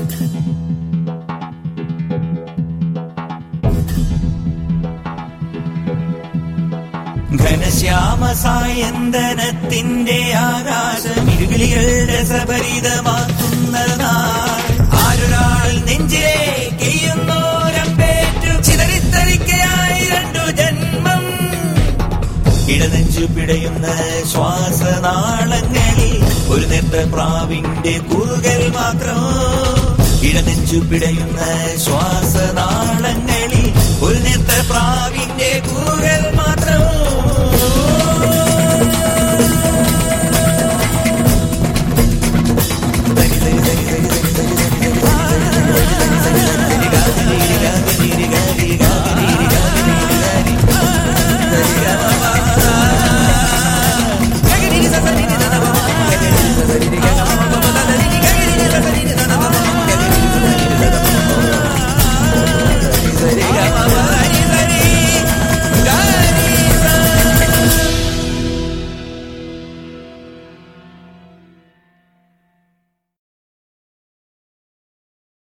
ഘനശ്യാമ സായന്തനത്തിന്റെ ആകാശം ഇരുകിളികളുടെ സപരിതമാക്കുന്ന നാൾ ആരൊരാൾ നെഞ്ചിലെ കെയ്യുന്നോരമ്പേറ്റു ചിതറിത്തരിക്കയായി രണ്ടു ജന്മം ഇടനെഞ്ചു പിടയുന്ന ശ്വാസനാളങ്ങളിൽ ഒരു നേർത്ത പ്രാവിന്റെ കുറുകൽ മാത്രം ഇടനെഞ്ചു പിടയുന്ന ശ്വാസനാളങ്ങളിൽ ഒരു നേർത്ത പ്രാവിന്റെ കുറുകൽ